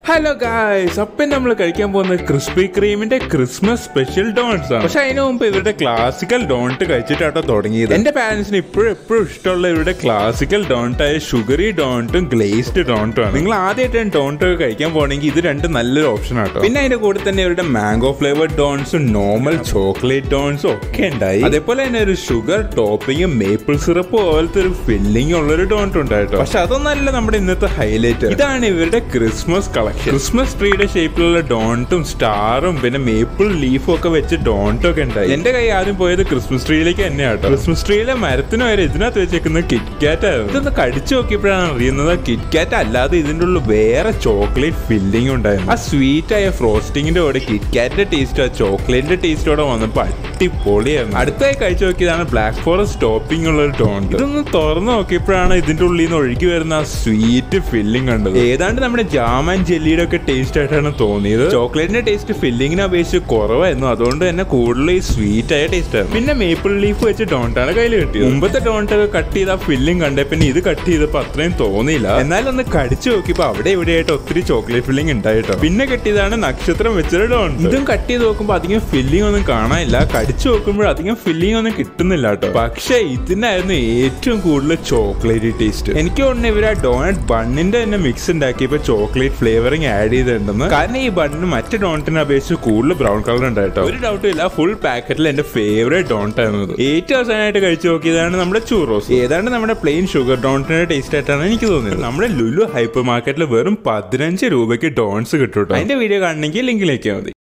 hello guys അപ്പം നമ്മൾ കഴിക്കാൻ പോകുന്നത് ക്രിസ്പി ക്രീമിന്റെ ക്രിസ്മസ് സ്പെഷ്യൽ ഡോൺസ് ആണ് പക്ഷെ അതിന് മുമ്പ് ഇവരുടെ ക്ലാസിക്കൽ ഡോൺട്ട് കഴിച്ചിട്ടാട്ടോ തുടങ്ങിയത് എന്റെ പാരന്റ്സിന് ഇപ്പോഴും എപ്പോഴും ഇഷ്ടമുള്ള ഇവരുടെ ക്ലാസിക്കൽ ഡോൺട്ട് ആയ ഷുഗറി ഡോൺട്ടും ഗ്ലേസ്ഡ് ഡോൺട്ടും ആണ് നിങ്ങൾ ആദ്യമായിട്ടാണ് ഡോൺട്ട് ഒക്കെ കഴിക്കാൻ പോകണമെങ്കിൽ ഇത് രണ്ട് നല്ലൊരു ഓപ്ഷൻ ആട്ടോ പിന്നെ അതിന്റെ കൂടെ തന്നെ ഇവരുടെ മാംഗോ ഫ്ലേവർഡ് ഡോൺസും നോർമൽ ചോക്ലേറ്റ് ഡോൺസും ഒക്കെ ഉണ്ടായി അതേപോലെ തന്നെ ഒരു ഷുഗർ ടോപ്പിങ്ങും മേപ്പിൾ സിറപ്പ് പോലത്തെ ഒരു ഫില്ലിംഗ് ഉള്ള ഒരു ഡോൺട്ട് ഉണ്ടായിട്ടോ പക്ഷെ അതൊന്നല്ല നമ്മുടെ ഇന്നത്തെ ഹൈലൈറ്റ് ഇതാണ് ഇവരുടെ ക്രിസ്മസ് കളക്ഷൻ ക്രിസ്മസ് ട്രീയുടെ ഷേപ്പിലുള്ള ഡോൺട്ടും സ്റ്റാറും പിന്നെ മേപ്പിൾ ലീഫും ഒക്കെ വെച്ച് ഡോൺട്ടും ഒക്കെ ഉണ്ടായി എന്റെ കൈ ആദ്യം പോയത് ക്രിസ്മസ് ട്രീയിലേക്ക് തന്നെയാട്ടോ ക്രിസ്മസ് ട്രീയിലെ മരത്തിന് വരെ ഇതിനകത്ത് വെച്ചേക്കുന്നത് കിറ്റ്കാറ്റ് ആയിരുന്നു ഇതൊന്ന് കടിച്ചു നോക്കിയപ്പോഴാണ് അറിയുന്നത് കിറ്റ്കാറ്റ് അല്ലാതെ ഇതിന്റെ ഉള്ളിൽ വേറെ ചോക്ലേറ്റ് ഫില്ലിംഗ് ഉണ്ടായിരുന്നു ആ സ്വീറ്റ് ആയ ഫ്രോസ്റ്റിങ്ങിന്റെ കൂടെ കിറ്റ്കാറ്റിന്റെ ടേസ്റ്റ് ആ ചോക്ലേറ്റിന്റെ ടേസ്റ്റോടെ വന്നപ്പോ അടിപൊളിയായിരുന്നു അടുത്തായി കഴിച്ചു നോക്കിയതാണ് ബ്ലാക്ക് ഫോറസ്റ്റ് ടോപ്പിംഗ് ഉള്ള ഒരു ഡോണ്ട് ഇതൊന്ന് തുറന്നു നോക്കിയപ്പോഴാണ് ഇതിന്റെ ഉള്ളിൽ നിന്ന് ഒഴുകി വരുന്ന ആ സ്വീറ്റ് ഫില്ലിംഗ് കണ്ടത് ഏതാണ്ട് നമ്മുടെ ജാം ആൻഡ് ജെല്ലിയുടെ ഒക്കെ ടേസ്റ്റ് ആയിട്ടാണ് തോന്നിയത് ചോക്ലേറ്റിന്റെ ടേസ്റ്റ് ഫില്ലിങ്ങിനെ അപേക്ഷിച്ച് കുറവായിരുന്നു അതുകൊണ്ട് തന്നെ കൂടുതൽ ഈ സ്വീറ്റ് ആയ ടേസ്റ്റ് ആയിരുന്നു പിന്നെ മേപ്പിൾ ലീഫ് വെച്ച് ഡോണ്ടാണ് കയ്യിൽ കിട്ടിയത് മുമ്പത്തെ ഡോണ്ട് ഒക്കെ കട്ട് ചെയ്ത ആ ഫില്ലിംഗ് കണ്ടേ പിന്നെ ഇത് കട്ട് ചെയ്തപ്പോ അത്രയും തോന്നിയില്ല എന്നാലും ഒന്ന് കടിച്ചു നോക്കിയപ്പോ അവിടെ ഇവിടെയായിട്ട് ഒത്തിരി ചോക്ലേറ്റ് ഫില്ലിംഗ് ഉണ്ടായിട്ടോ പിന്നെ കെട്ടിയതാണ് നക്ഷത്രം വെച്ചൊരു ഡോണ്ട് ഇതും കട്ട് ചെയ്ത് നോക്കുമ്പോൾ അധികം ഫില്ലിംഗ് ഒന്നും കാണാനില്ല കടിച്ചു നോക്കുമ്പോൾ അധികം ഫില്ലിംഗ് ഒന്നും കിട്ടുന്നില്ല കേട്ടോ പക്ഷേ ഇതിനായിരുന്നു ഏറ്റവും കൂടുതൽ ചോക്ലേറ്റ് ടേസ്റ്റ് എനിക്ക് തോന്നുന്നു ഇവർ ആ ഡോണറ്റ് ബണ്ണിന്റെ തന്നെ മിക്സ് ഉണ്ടാക്കിയപ്പോ ചോക്ലേറ്റ് ഫ്ലേവറിങ് ആഡ് ചെയ്തിട്ടുണ്ടെന്ന് കാരണം ഈ ബണ്ണിന് മറ്റു ഡോണറ്റിനെ അപേക്ഷിച്ച് കൂടുതൽ ബ്രൗൺ കളർ ഉണ്ടായിട്ടോ ഒരു ഡൗട്ടും ഇല്ല ഫുൾ പാക്കറ്റിൽ എന്റെ ഫേവറേറ്റ് ഡോണറ്റ് ആയിരുന്നത് ഏറ്റവും അവസാനമായിട്ട് കഴിച്ചു നോക്കിയതാണ് നമ്മുടെ ചൂറോസ് ഏതാണ്ട് നമ്മുടെ പ്ലെയിൻ ഷുഗർ ഡോണറ്റിന്റെ ടേസ്റ്റ് ആയിട്ടാണ് എനിക്ക് തോന്നിയത് നമ്മുടെ ലുലു ഹൈപ്പർ മാർക്കറ്റിൽ വെറും പതിനഞ്ച് രൂപയ്ക്ക് ഡോൺസ് കിട്ടും അതിന്റെ വീഡിയോ കാണണമെങ്കിൽ ലിങ്കിലേക്ക് മതി